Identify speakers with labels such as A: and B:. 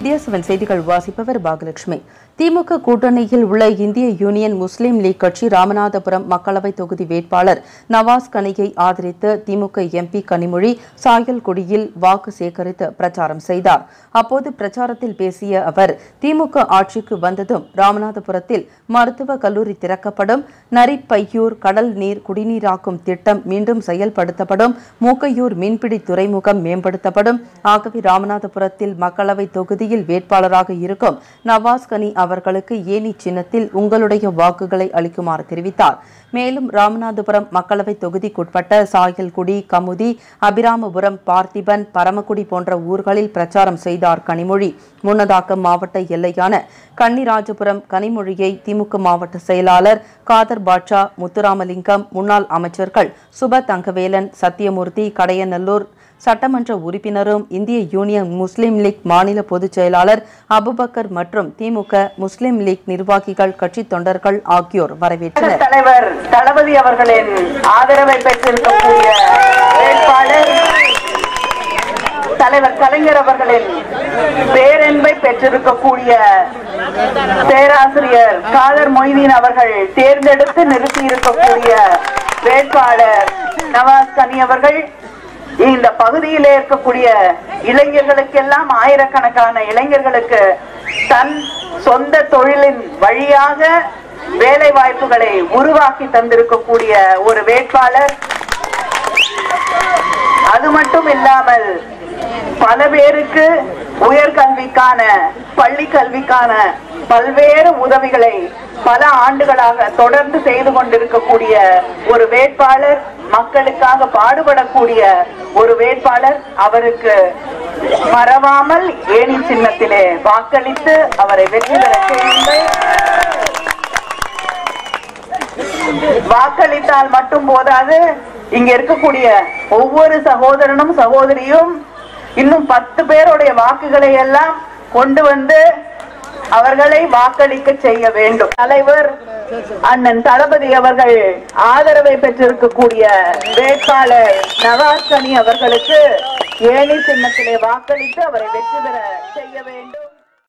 A: இந்திய செவன் செய்திகள் வாசிப்பவர் பாகலட்சுமி திமுக கூட்டணியில் உள்ள இந்திய யூனியன் முஸ்லீம் லீக் கட்சி ராமநாதபுரம் மக்களவை தொகுதி வேட்பாளர் நவாஸ் கனியை ஆதரித்து திமுக எம்பி கனிமொழி சாயல்குடியில் வாக்கு சேகரித்து பிரச்சாரம் செய்தார் அப்போது பிரச்சாரத்தில் பேசிய அவர் திமுக ஆட்சிக்கு வந்ததும் ராமநாதபுரத்தில் மருத்துவக் கல்லூரி திறக்கப்படும் நரிப்பையூர் கடல் நீர் குடிநீராக்கும் திட்டம் மீண்டும் செயல்படுத்தப்படும் மூக்கையூர் மீன்பிடி துறைமுகம் மேம்படுத்தப்படும் ஆகவே ராமநாதபுரத்தில் மக்களவை தொகுதியில் வேட்பாளராக இருக்கும் நவாஸ் கனி அவர்களுக்கு ஏனி சின்னத்தில் உங்களுடைய வாக்குகளை அளிக்குமாறு தெரிவித்தார் மேலும் ராமநாதபுரம் மக்களவை தொகுதிக்குட்பட்ட சாயல்குடி கமுதி அபிராமபுரம் பார்த்திபன் பரமக்குடி போன்ற ஊர்களில் பிரச்சாரம் செய்தார் கனிமொழி முன்னதாக மாவட்ட எல்லையான கன்னிராஜபுரம் கனிமொழியை திமுக மாவட்ட செயலாளர் காதர் பாட்சா முத்துராமலிங்கம் முன்னாள் அமைச்சர்கள் சுப தங்கவேலன் சத்தியமூர்த்தி கடையநல்லூர் சட்டமன்ற உறுப்பினரும் இந்திய யூனியன் முஸ்லீம் லீக் மாநில பொதுச் செயலாளர் அபுபக்கர் மற்றும் திமுக முஸ்லீம் லீக் நிர்வாகிகள் கட்சி தொண்டர்கள் ஆகியோர் வரவேற்றனர்
B: தலைவர் தளபதி அவர்களின் ஆதரவை பெற்றிருக்கக்கூடிய வேட்பாளர் தலைவர் கலைஞர் அவர்களின் பேரன்பை பெற்றிருக்கக்கூடிய பேராசிரியர் காதர் மொய்தீன் அவர்கள் தேர்ந்தெடுத்து நிறுத்தி இருக்கக்கூடிய வேட்பாளர் நவாஸ் கனி அவர்கள் இந்த பகுதியிலே இருக்கக்கூடிய இளைஞர்களுக்கெல்லாம் ஆயிரக்கணக்கான இளைஞர்களுக்கு தன் சொந்த தொழிலின் வழியாக வேலை வாய்ப்புகளை உருவாக்கி தந்திருக்கக்கூடிய ஒரு வேட்பாளர் அது மட்டும் இல்லாமல் பல பேருக்கு உயர்கல்விக்கான பள்ளி கல்விக்கான பல்வேறு உதவிகளை பல ஆண்டுகளாக தொடர்ந்து செய்து கொண்டிருக்கக்கூடிய ஒரு வேட்பாளர் மக்களுக்காக பாடுபடக்கூடிய ஒரு வேட்பாளர் அவருக்கு மறவாமல் ஏணி சின்னத்திலே வாக்களித்து அவரை வெற்றி பெற செய்யுங்கள் வாக்களித்தால் மட்டும் போதாது இங்க இருக்கக்கூடிய ஒவ்வொரு சகோதரனும் சகோதரியும் இன்னும் பத்து பேருடைய வாக்குகளை எல்லாம் கொண்டு வந்து அவர்களை வாக்களிக்க செய்ய வேண்டும் தலைவர் அண்ணன் தளபதி அவர்கள் ஆதரவை பெற்றிருக்கக்கூடிய வேட்பாளர் நவாஸ் கனி அவர்களுக்கு ஏணி சின்னத்திலே வாக்களித்து அவரை வெற்றி பெற செய்ய வேண்டும்